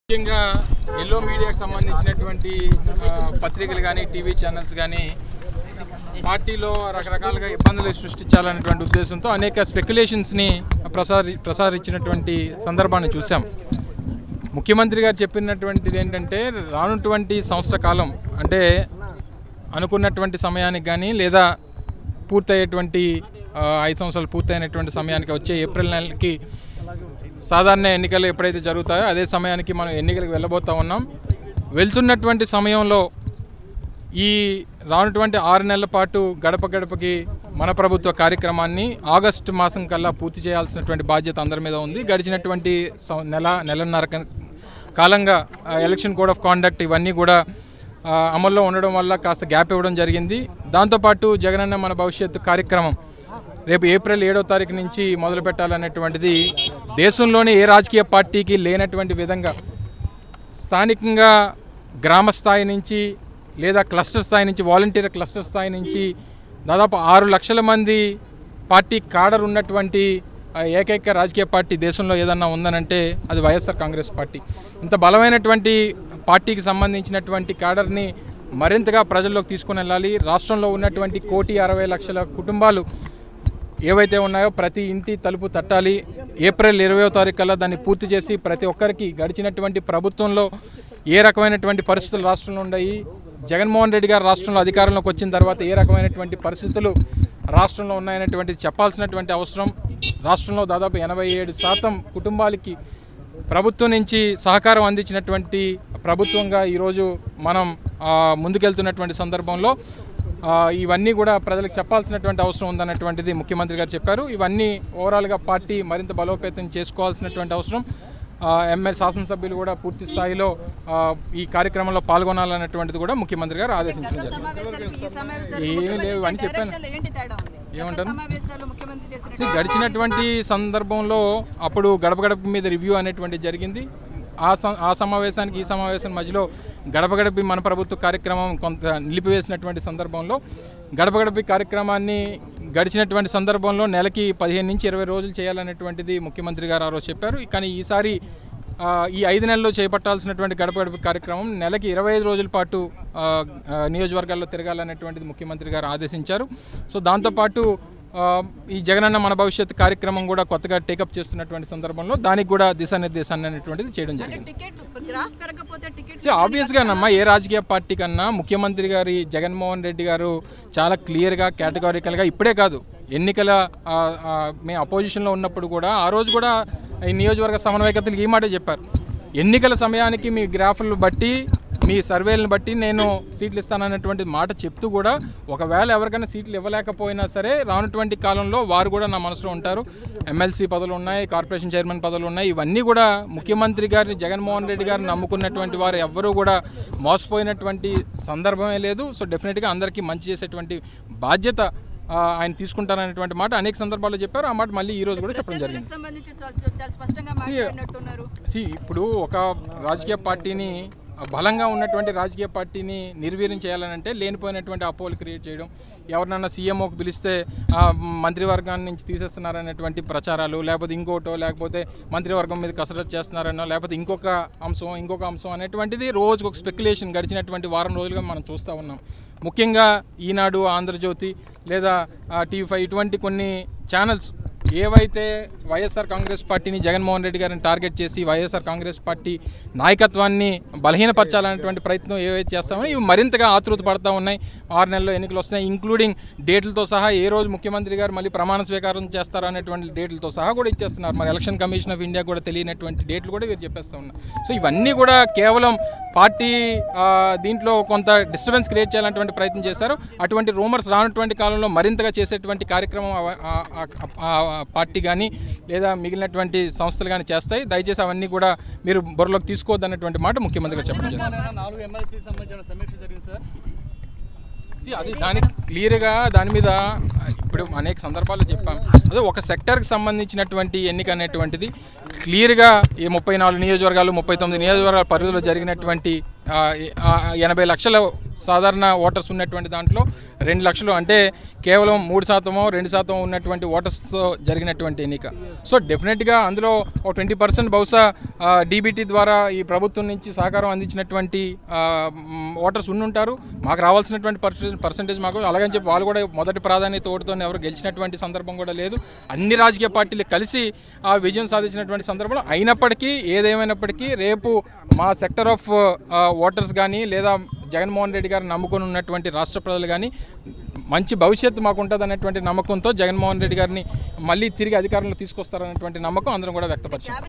ముఖ్యంగా ఎల్లో మీడియాకు సంబంధించినటువంటి ఆ, పత్రికలు కానీ టీవీ ఛానల్స్ కానీ పార్టీలో రకరకాలుగా ఇబ్బందులు సృష్టించాలనేటువంటి ఉద్దేశంతో అనేక స్పెక్యులేషన్స్ని ప్రసారి ప్రసారించినటువంటి సందర్భాన్ని చూసాం ముఖ్యమంత్రి గారు చెప్పినటువంటిది ఏంటంటే రానున్నటువంటి సంవత్సర కాలం అంటే అనుకున్నటువంటి సమయానికి కానీ లేదా పూర్తయ్యేటువంటి ఆ, ఐదు సంవత్సరాలు పూర్తయినటువంటి సమయానికి వచ్చే ఏప్రిల్ నెలకి సాధారణ ఎన్నికలు ఎప్పుడైతే జరుగుతాయో అదే సమయానికి మనం ఎన్నికలకు వెళ్ళబోతా ఉన్నాం వెళ్తున్నటువంటి సమయంలో ఈ రానటువంటి ఆరు నెలల పాటు గడప గడపకి మన ప్రభుత్వ కార్యక్రమాన్ని ఆగస్టు మాసం కల్లా పూర్తి చేయాల్సినటువంటి బాధ్యత అందరి మీద ఉంది గడిచినటువంటి సం- నెల నెలన్నర క- కాలంగా ఆ, ఎలక్షన్ కోడ్ ఆఫ్ కాండక్ట్ ఇవన్నీ కూడా ఆ, అమల్లో ఉండడం వల్ల కాస్త గ్యాప్ ఇవ్వడం జరిగింది దాంతోపాటు జగనన్న మన భవిష్యత్తు కార్యక్రమం రేపు ఏప్రిల్ ఏడో తారీఖు నుంచి మొదలు పెట్టాలనేటువంటిది దేశంలోని ఏ రాజకీయ పార్టీకి లేనటువంటి విధంగా స్థానికంగా గ్రామ స్థాయి నుంచి లేదా క్లస్టర్ స్థాయి నుంచి వాలంటీర్ క్లస్టర్ స్థాయి నుంచి దాదాపు ఆరు లక్షల మంది పార్టీ కాడర్ ఉన్నటువంటి ఆ, ఏకైక రాజకీయ పార్టీ దేశంలో ఏదన్నా ఉందనంటే అది వైఎస్ఆర్ కాంగ్రెస్ పార్టీ ఇంత బలమైనటువంటి పార్టీకి సంబంధించినటువంటి కాడర్ని మరింతగా ప్రజల్లోకి తీసుకుని వెళ్ళాలి రాష్ట్రంలో ఉన్నటువంటి కోటి అరవై లక్షల కుటుంబాలు ఏవైతే ఉన్నాయో ప్రతి ఇంటి తలుపు తట్టాలి ఏప్రిల్ ఇరవయో తారీఖు కల్లా దాన్ని పూర్తి చేసి ప్రతి ఒక్కరికి గడిచినటువంటి ప్రభుత్వంలో ఏ రకమైనటువంటి పరిస్థితులు రాష్ట్రంలో ఉన్నాయి జగన్మోహన్ రెడ్డి గారు రాష్ట్రంలో అధికారంలోకి వచ్చిన తర్వాత ఏ రకమైనటువంటి పరిస్థితులు రాష్ట్రంలో ఉన్నాయనేటువంటిది చెప్పాల్సినటువంటి అవసరం రాష్ట్రంలో దాదాపు ఎనభై ఏడు శాతం కుటుంబాలకి ప్రభుత్వం నుంచి సహకారం అందించినటువంటి ప్రభుత్వంగా ఈరోజు మనం ఆ, ముందుకెళ్తున్నటువంటి సందర్భంలో ఆ, ఇవన్నీ కూడా ప్రజలకు చెప్పాల్సినటువంటి అవసరం ఉందన్నటువంటిది ముఖ్యమంత్రి గారు చెప్పారు ఇవన్నీ ఓవరాల్గా పార్టీ మరింత బలోపేతం చేసుకోవాల్సినటువంటి అవసరం ఎమ్మెల్యే శాసనసభ్యులు కూడా పూర్తి స్థాయిలో ఆ, ఈ కార్యక్రమంలో పాల్గొనాలన్నటువంటిది కూడా ముఖ్యమంత్రి గారు ఆదేశించడం జరిగింది సమావేశాలకు ఈ సమావేశాలు ఏమీ ముఖ్యమంత్రి లేవు అని చేసిన చెప్పాను. డైరెక్షన్లో ఏంటి తేడా ఉంది ఏమంటారు? గత సమావేశాలు ముఖ్యమంత్రి చేసిన See, గడిచినటువంటి సందర్భంలో అప్పుడు గడప గడప మీద రివ్యూ అనేటువంటిది జరిగింది ఆ సం- ఆ సమావేశానికి ఈ సమావేశం మధ్యలో గడప గడపి మన ప్రభుత్వ కార్యక్రమం కొంత నిలిపివేసినటువంటి సందర్భంలో గడప గడపి కార్యక్రమాన్ని గడిచినటువంటి సందర్భంలో నెలకి పదిహేను నుంచి ఇరవై రోజులు చేయాలనేటువంటిది ముఖ్యమంత్రి గారు ఆ రోజు చెప్పారు కానీ ఈసారి ఆ, ఈ ఐదు నెలల్లో చేపట్టాల్సినటువంటి గడప గడప కార్యక్రమం నెలకి ఇరవై ఐదు రోజుల పాటు ఆ, ఆ, నియోజకవర్గాల్లో తిరగాలనేటువంటిది ముఖ్యమంత్రి గారు ఆదేశించారు సో దాంతోపాటు ఆ, ఈ జగనన్న మన భవిష్యత్ కార్యక్రమం కూడా కొత్తగా టేకప్ చేస్తున్నటువంటి సందర్భంలో దానికి కూడా దిశానిర్దేశాన్ని అనేటువంటిది చేయడం జరిగింది టికెట్ గ్రాఫ్ పెరగకపోతే టికెట్ సో ఆబ్వియస్గా నమ్మా ఏ రాజకీయ పార్టీ కన్నా ముఖ్యమంత్రి గారి జగన్మోహన్ రెడ్డి గారు చాలా క్లియర్గా కేటగారికల్గా ఇప్పుడే కాదు ఎన్నికల ఆ, ఆ, మేము అపోజిషన్లో ఉన్నప్పుడు కూడా ఆ రోజు కూడా ఈ నియోజకవర్గ సమన్వయకర్తలకు ఈ మాట చెప్పారు ఎన్నికల సమయానికి మీ గ్రాఫ్లను బట్టి మీ సర్వేలను బట్టి నేను సీట్లు ఇస్తానన్నటువంటి మాట చెప్తూ కూడా ఒకవేళ ఎవరికైనా సీట్లు ఇవ్వలేకపోయినా సరే రానటువంటి కాలంలో వారు కూడా నా మనసులో ఉంటారు ఎమ్మెల్సీ పదవులు ఉన్నాయి కార్పొరేషన్ చైర్మన్ పదవులు ఉన్నాయి ఇవన్నీ కూడా ముఖ్యమంత్రి గారిని జగన్మోహన్ రెడ్డి గారిని నమ్ముకున్నటువంటి వారు ఎవ్వరూ కూడా మోసపోయినటువంటి సందర్భమే లేదు సో డెఫినెట్గా అందరికీ మంచి చేసేటువంటి బాధ్యత ఆ, ఆయన తీసుకుంటారనేటువంటి మాట అనేక సందర్భాల్లో చెప్పారు ఆ మాట మళ్ళీ ఈ రోజు కూడా చెప్పడం జరిగింది ప్రత్యర్థులకు సంబంధించి చాలా చాలా స్పష్టంగా మాట్లాడినట్టున్నారు సి ఇప్పుడు ఒక రాజకీయ పార్టీని బలంగా ఉన్నటువంటి రాజకీయ పార్టీని నిర్వీర్యం చేయాలనంటే లేనిపోయినటువంటి అపోలు క్రియేట్ చేయడం ఎవరినన్నా సీఎంఓకి పిలిస్తే ఆ, మంత్రివర్గాన్ని నుంచి తీసేస్తున్నారనేటువంటి ప్రచారాలు లేకపోతే ఇంకోటో లేకపోతే మంత్రివర్గం మీద కసరత్తు చేస్తున్నారనో లేకపోతే ఇంకొక అంశం ఇంకొక అంశం అనేటువంటిది రోజుకు ఒక స్పెక్యులేషన్ గడిచినటువంటి వారం రోజులుగా మనం చూస్తూ ఉన్నాం ముఖ్యంగా ఈనాడు ఆంధ్రజ్యోతి లేదా టీవీ ఫైవ్ ఇటువంటి కొన్ని ఛానల్స్ ఏవైతే వైఎస్ఆర్ కాంగ్రెస్ పార్టీని జగన్మోహన్ రెడ్డి గారిని టార్గెట్ చేసి వైఎస్ఆర్ కాంగ్రెస్ పార్టీ నాయకత్వాన్ని బలహీనపరచాలనేటువంటి ప్రయత్నం ఏవైతే చేస్తామో ఇవి మరింతగా ఆతృత పడతా ఉన్నాయి ఆరు నెలల్లో ఎన్నికలు వస్తున్నాయి ఇంక్లూడింగ్ డేట్లతో సహా ఏ రోజు ముఖ్యమంత్రి గారు మళ్ళీ ప్రమాణ స్వీకారం చేస్తారు అనేటువంటి డేట్లతో సహా కూడా ఇచ్చేస్తున్నారు మరి ఎలక్షన్ కమిషన్ ఆఫ్ ఇండియా కూడా తెలియనటువంటి డేట్లు కూడా వీరు చెప్పేస్తూ ఉన్నారు సో ఇవన్నీ కూడా కేవలం పార్టీ ఆ, దీంట్లో కొంత డిస్టర్బెన్స్ క్రియేట్ చేయాలన్నటువంటి ప్రయత్నం చేశారు అటువంటి రూమర్స్ రానటువంటి కాలంలో మరింతగా చేసేటువంటి కార్యక్రమం ఆ- ఆ- ఆ- ఆ పార్టీ కానీ లేదా మిగిలినటువంటి సంస్థలు కానీ చేస్తాయి దయచేసి అవన్నీ కూడా మీరు బుర్రలోకి తీసుకోవద్దు అన్నటువంటి మాట ముఖ్యమంత్రి గారు చెప్పడం జరిగింది నాలుగు ఎమ్మెల్సీ సంబంధించిన సమీక్ష జరిగింది సార్ See, అది దానికి క్లియర్గా దాని మీద ఇప్పుడు అనేక సందర్భాల్లో చెప్పాం అదే ఒక సెక్టర్కి సంబంధించినటువంటి ఎన్నిక అనేటువంటిది క్లియర్గా ఈ ముప్పై నాలుగు నియోజకవర్గాలు ముప్పై తొమ్మిది నియోజకవర్గాల పరిధిలో జరిగినటువంటి ఆ, ఆ, ఎనభై లక్షల సాధారణ ఓటర్స్ ఉన్నటువంటి దాంట్లో రెండు లక్షలు అంటే కేవలం మూడు శాతమో రెండు శాతం ఉన్నటువంటి ఓటర్స్తో జరిగినటువంటి ఎన్నిక సో డెఫినెట్గా అందులో ఒక ట్వంటీ పర్సెంట్ బహుశా డీబీటీ ద్వారా ఈ ప్రభుత్వం నుంచి సహకారం అందించినటువంటి ఆ, మ్, ఓటర్స్ ఉండుంటారు మాకు రావాల్సినటువంటి పర్సెంటేజ్ మాకు అలాగని చెప్పి వాళ్ళు కూడా మొదటి ప్రాధాన్యత ఓటుతో ఎవరు గెలిచినటువంటి సందర్భం కూడా లేదు అన్ని రాజకీయ పార్టీలు కలిసి ఆ విజయం సాధించినటువంటి సందర్భంలో అయినప్పటికీ ఏదేమైనప్పటికీ రేపు మా సెక్టర్ ఆఫ్ ఓటర్స్ కానీ లేదా జగన్మోహన్ రెడ్డి గారు నమ్ముకొని ఉన్నటువంటి రాష్ట్ర ప్రజలు కానీ మంచి భవిష్యత్తు మాకు ఉంటుంది అనేటువంటి నమ్మకంతో జగన్మోహన్ రెడ్డి గారిని మళ్ళీ తిరిగి అధికారంలో తీసుకొస్తారనేటువంటి నమ్మకం అందరం కూడా వ్యక్తపరిచాం